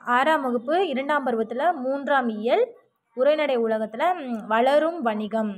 ஆறாம் வகுப்பு இரண்டாம் பருவத்தில் மூன்றாம் இயல் உரைநடை உலகத்தில் ம், வளரும் வணிகம்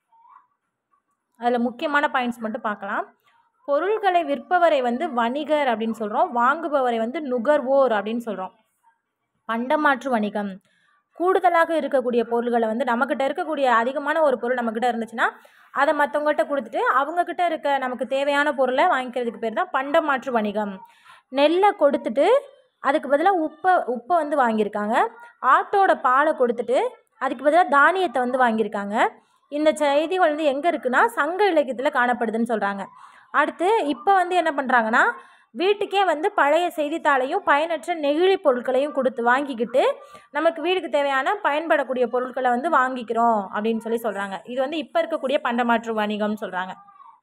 அதில் முக்கியமான பாயிண்ட்ஸ் மட்டும் பார்க்கலாம் பொருள்களை விற்பவரை வந்து வணிகர் அப்படின்னு சொல்கிறோம் வாங்குபவரை வந்து நுகர்வோர் அப்படின்னு சொல்கிறோம் பண்டமாற்று வணிகம் கூடுதலாக இருக்கக்கூடிய பொருள்களை வந்து நம்மக்கிட்ட இருக்கக்கூடிய அதிகமான ஒரு பொருள் நம்மக்கிட்ட இருந்துச்சுன்னா அதை மற்றவங்கள்ட்ட கொடுத்துட்டு அவங்கக்கிட்ட இருக்க நமக்கு தேவையான பொருளை வாங்கிக்கிறதுக்கு பேர் தான் பண்டமாற்று வணிகம் நெல்லை கொடுத்துட்டு அதுக்கு பதிலாக உப்பை உப்பை வந்து வாங்கியிருக்காங்க ஆட்டோட பாலை கொடுத்துட்டு அதுக்கு பதிலாக தானியத்தை வந்து வாங்கியிருக்காங்க இந்த செய்திகள் வந்து எங்கே இருக்குன்னா சங்க இலக்கியத்தில் காணப்படுதுன்னு சொல்கிறாங்க அடுத்து இப்போ வந்து என்ன பண்ணுறாங்கன்னா வீட்டுக்கே வந்து பழைய செய்தித்தாளையும் பயனற்ற நெகிழி பொருட்களையும் கொடுத்து வாங்கிக்கிட்டு நமக்கு வீட்டுக்கு தேவையான பயன்படக்கூடிய பொருட்களை வந்து வாங்கிக்கிறோம் அப்படின்னு சொல்லி சொல்கிறாங்க இது வந்து இப்போ இருக்கக்கூடிய பண்டமாற்று வணிகம்னு சொல்கிறாங்க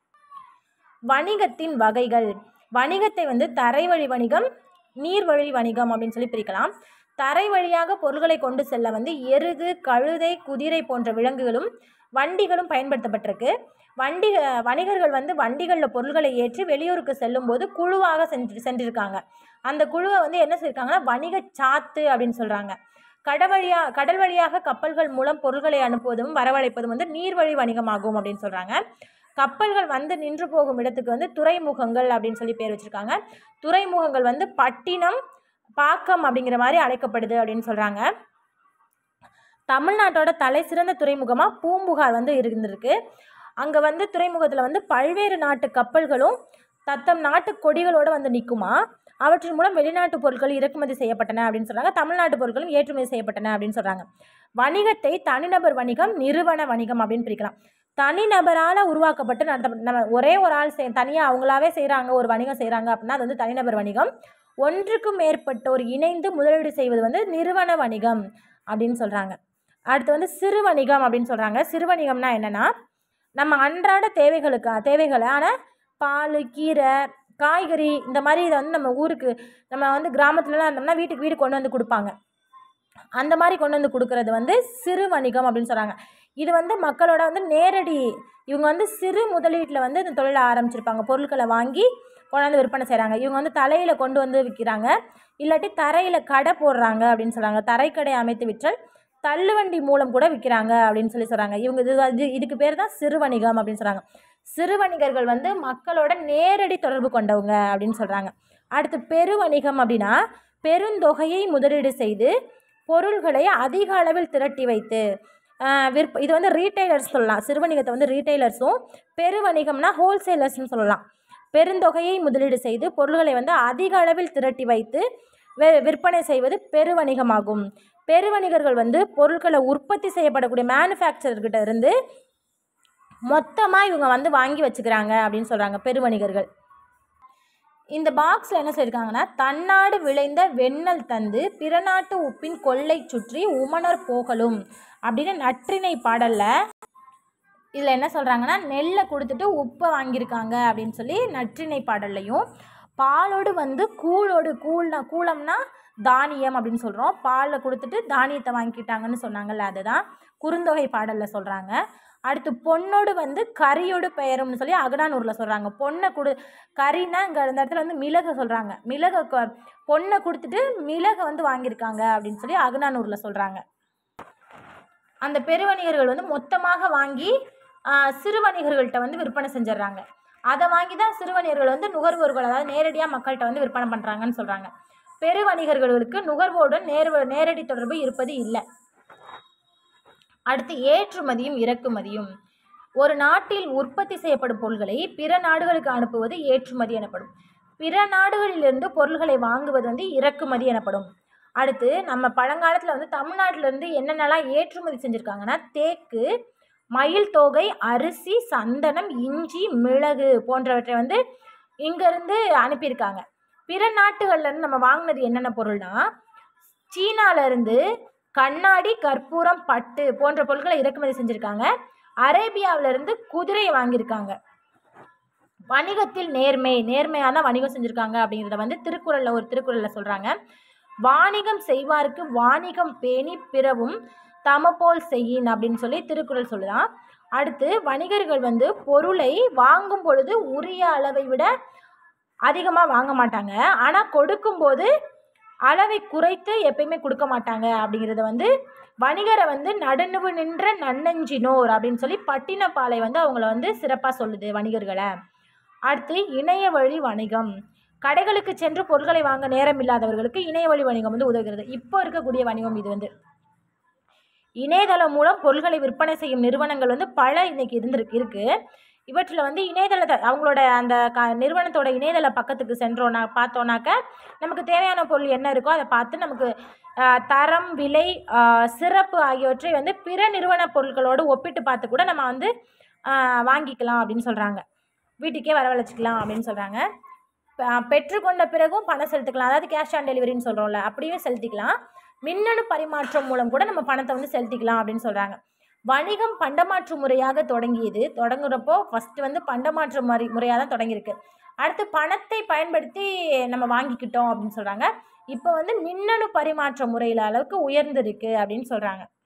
வணிகத்தின் வகைகள் வணிகத்தை வந்து தரைவழி வணிகம் நீர்வழி வணிகம் அப்படின்னு சொல்லி பிரிக்கலாம் தரை வழியாக பொருட்களை கொண்டு செல்ல வந்து எருது கழுதை குதிரை போன்ற விலங்குகளும் வண்டிகளும் பயன்படுத்தப்பட்டிருக்கு வண்டி வணிகர்கள் வந்து வண்டிகளில் பொருட்களை ஏற்றி வெளியூருக்கு செல்லும்போது குழுவாக சென்று சென்றிருக்காங்க அந்த குழுவை வந்து என்ன செய்யிருக்காங்கன்னா வணிக சாத்து அப்படின்னு சொல்கிறாங்க கடல் வழியாக கடல் வழியாக கப்பல்கள் மூலம் பொருட்களை அனுப்புவதும் வரவழைப்பதும் வந்து நீர்வழி வணிகமாகும் அப்படின்னு சொல்கிறாங்க கப்பல்கள் வந்து நின்று போகும் இடத்துக்கு வந்து துறைமுகங்கள் அப்படின்னு சொல்லி பேர் வச்சுருக்காங்க துறைமுகங்கள் வந்து பட்டினம் பாக்கம் அப்படிங்கிற மாதிரி அழைக்கப்படுது அப்படின்னு சொல்கிறாங்க தமிழ்நாட்டோட தலை சிறந்த துறைமுகமாக பூம்புகார் வந்து இருந்திருக்கு அங்கே வந்து துறைமுகத்தில் வந்து பல்வேறு நாட்டு கப்பல்களும் தத்தம் நாட்டு கொடிகளோடு வந்து நிற்குமா அவற்றின் மூலம் வெளிநாட்டு பொருட்கள் இறக்குமதி செய்யப்பட்டன அப்படின்னு சொல்கிறாங்க தமிழ்நாட்டு பொருட்களும் ஏற்றுமதி செய்யப்பட்டன அப்படின்னு சொல்கிறாங்க வணிகத்தை தனிநபர் வணிகம் நிறுவன வணிகம் அப்படின்னு பிரிக்கலாம் தனிநபரால் உருவாக்கப்பட்டு நடத்த நம்ம ஒரே ஒரு ஆள் செய் தனியாக அவங்களாவே செய்கிறாங்க ஒரு வணிகம் செய்கிறாங்க அப்படின்னா அது வந்து தனிநபர் வணிகம் ஒன்றுக்கும் மேற்பட்டோர் இணைந்து முதலீடு செய்வது வந்து நிறுவன வணிகம் அப்படின்னு சொல்கிறாங்க அடுத்து வந்து சிறு வணிகம் அப்படின்னு சொல்கிறாங்க சிறு வணிகம்னா என்னென்னா நம்ம அன்றாட தேவைகளுக்கு தேவைகளான பால் கீரை காய்கறி இந்த மாதிரி இதை வந்து நம்ம ஊருக்கு நம்ம வந்து கிராமத்துலலாம் இருந்தோம்னா வீட்டுக்கு வீடு கொண்டு வந்து கொடுப்பாங்க அந்த மாதிரி கொண்டு வந்து கொடுக்கறது வந்து சிறு வணிகம் அப்படின்னு சொல்கிறாங்க இது வந்து மக்களோட வந்து நேரடி இவங்க வந்து சிறு முதலீட்டில் வந்து இந்த தொழிலை ஆரம்பிச்சிருப்பாங்க பொருட்களை வாங்கி கொண்டாந்து விற்பனை செய்கிறாங்க இவங்க வந்து தலையில் கொண்டு வந்து விற்கிறாங்க இல்லாட்டி தரையில் கடை போடுறாங்க அப்படின்னு சொல்கிறாங்க தரைக்கடை அமைத்து விற்றல் தள்ளுவண்டி மூலம் கூட விற்கிறாங்க அப்படின்னு சொல்லி சொல்கிறாங்க இவங்க இது இது இதுக்கு பேர் தான் சிறு வணிகம் அப்படின்னு சொல்கிறாங்க சிறு வணிகர்கள் வந்து மக்களோட நேரடி தொடர்பு கொண்டவங்க அப்படின்னு சொல்கிறாங்க அடுத்து பெரு வணிகம் அப்படின்னா பெருந்தொகையை முதலீடு செய்து பொருள்களை அதிக அளவில் திரட்டி வைத்து ஆஹ் விற்ப இது வந்து ரீட்டைலர்ஸ் சொல்லலாம் சிறு வணிகத்தை வந்து ரீட்டைலர்ஸும் பெரு வணிகம்னா ஹோல்சேலர்ஸ்னு சொல்லலாம் பெருந்தொகையை முதலீடு செய்து பொருள்களை வந்து அதிக அளவில் திரட்டி வைத்து வி- விற்பனை செய்வது பெருவணிகமாகும் பெருவணிகர்கள் வந்து பொருட்களை உற்பத்தி செய்யப்படக்கூடிய மேனுஃபேக்சர்கிட்ட இருந்து மொத்தமாக இவங்க வந்து வாங்கி வச்சுக்கிறாங்க அப்படின்னு சொல்கிறாங்க பெருவணிகர்கள் இந்த பாக்ஸில் என்ன சொல்லியிருக்காங்கன்னா தன்னாடு விளைந்த வெண்ணெல் தந்து பிற நாட்டு உப்பின் கொள்ளை சுற்றி உமணர் போகலும் அப்படின்னு நற்றிணை பாடலில் இதில் என்ன சொல்கிறாங்கன்னா நெல்லை கொடுத்துட்டு உப்பை வாங்கியிருக்காங்க அப்படின்னு சொல்லி நற்றிணை பாடல்லையும் பாலோடு வந்து கூழோடு கூழ்னா கூளம்னா தானியம் அப்படின்னு சொல்கிறோம் பாலில் கொடுத்துட்டு தானியத்தை வாங்கிக்கிட்டாங்கன்னு சொன்னாங்கல்ல அதுதான் குறுந்தொகை பாடலில் சொல்கிறாங்க அடுத்து பொண்ணோடு வந்து கரியோடு பெயரும்னு சொல்லி அகனானூரில் சொல்கிறாங்க பொண்ணை கொடு கறினா இங்கே இந்த இடத்துல வந்து மிளகை சொல்கிறாங்க மிளகை கொ- பொண்ணை கொடுத்துட்டு மிளகை வந்து வாங்கியிருக்காங்க அப்படின்னு சொல்லி அகனானூரில் சொல்கிறாங்க அந்த பெருவணிகர்கள் வந்து மொத்தமாக வாங்கி ஆ, சிறு வணிகர்கள்ட்ட வந்து விற்பனை செஞ்சிடுறாங்க அதை வாங்கி தான் சிறு வணிகர்கள் வந்து நுகர்வோர்கள் அதாவது நேரடியாக மக்கள்கிட்ட வந்து விற்பனை பண்ணுறாங்கன்னு சொல்கிறாங்க பெரு வணிகர்களுக்கு நுகர்வோருடன் நேர் நேரடி தொடர்பு இருப்பது இல்லை அடுத்து ஏற்றுமதியும் இறக்குமதியும் ஒரு நாட்டில் உற்பத்தி செய்யப்படும் பொருட்களை பிற நாடுகளுக்கு அனுப்புவது ஏற்றுமதி எனப்படும் பிற நாடுகளிலிருந்து பொருள்களை வாங்குவது வந்து இறக்குமதி எனப்படும் அடுத்து நம்ம பழங்காலத்தில் வந்து தமிழ்நாட்டிலேருந்து என்னென்னலாம் ஏற்றுமதி செஞ்சுருக்காங்கன்னா தேக்கு மயில் தோகை அரிசி சந்தனம் இஞ்சி மிளகு போன்றவற்றை வந்து இங்கேருந்து அனுப்பியிருக்காங்க பிற நாட்டுகள்லேருந்து நம்ம வாங்கினது என்னென்ன பொருள்னா சீனாலேருந்து கண்ணாடி கற்பூரம் பட்டு போன்ற பொருட்களை இறக்குமதி செஞ்சுருக்காங்க அரேபியாவிலேருந்து குதிரையை வாங்கியிருக்காங்க வணிகத்தில் நேர்மை நேர்மையான தான் வணிகம் செஞ்சுருக்காங்க அப்படிங்கிறத வந்து திருக்குறளில் ஒரு திருக்குறளில் சொல்கிறாங்க வாணிகம் செய்வாருக்கு வாணிகம் பேணி பிறவும் தமபோல் செய்யின் அப்படின்னு சொல்லி திருக்குறள் சொல்லுதான் அடுத்து வணிகர்கள் வந்து பொருளை வாங்கும் பொழுது உரிய அளவை விட அதிகமாக வாங்க மாட்டாங்க ஆனால் கொடுக்கும்போது அளவை குறைத்து எப்பயுமே கொடுக்க மாட்டாங்க அப்படிங்கிறத வந்து வணிகரை வந்து நடுநிவு நின்ற நன்னஞ்சினோர் அப்படின்னு சொல்லி பட்டினப்பாலை வந்து அவங்கள வந்து சிறப்பாக சொல்லுது வணிகர்களை அடுத்து இணைய வழி வணிகம் கடைகளுக்கு சென்று பொருட்களை வாங்க நேரம் இல்லாதவர்களுக்கு இணைய வழி வணிகம் வந்து உதவுகிறது இப்போ இருக்கக்கூடிய வணிகம் இது வந்து இணையதளம் மூலம் பொருட்களை விற்பனை செய்யும் நிறுவனங்கள் வந்து பல இன்னைக்கு இருந்திருக்கு இருக்குது இவற்றில் வந்து இணையதளத்தை அவங்களோட அந்த க நிறுவனத்தோட இணையதள பக்கத்துக்கு சென்றோன்னா பார்த்தோன்னாக்க நமக்கு தேவையான பொருள் என்ன இருக்கோ அதை பார்த்து நமக்கு ஆஹ், தரம் விலை ஆஹ், சிறப்பு ஆகியவற்றை வந்து பிற நிறுவன பொருட்களோடு ஒப்பிட்டு பார்த்து கூட நம்ம வந்து ஆஹ், வாங்கிக்கலாம் அப்படின்னு சொல்கிறாங்க வீட்டுக்கே வரவழைச்சிக்கலாம் அப்படின்னு சொல்கிறாங்க பெற்றுக்கொண்ட பிறகும் பணம் செலுத்திக்கலாம் அதாவது கேஷ் ஆன் டெலிவரின்னு சொல்கிறோம்ல அப்படியும் செலுத்திக்கலாம் மின்னணு பரிமாற்றம் மூலம் கூட நம்ம பணத்தை வந்து செலுத்திக்கலாம் அப்படின்னு சொல்கிறாங்க வணிகம் பண்டமாற்று முறையாக தொடங்கியது தொடங்குறப்போ ஃபஸ்ட்டு வந்து பண்டமாற்று முறை முறையாக தான் தொடங்கியிருக்கு அடுத்து பணத்தை பயன்படுத்தி நம்ம வாங்கிக்கிட்டோம் அப்படின்னு சொல்கிறாங்க இப்போ வந்து மின்னணு பரிமாற்ற முறையில் அளவுக்கு உயர்ந்திருக்கு அப்படின்னு சொல்கிறாங்க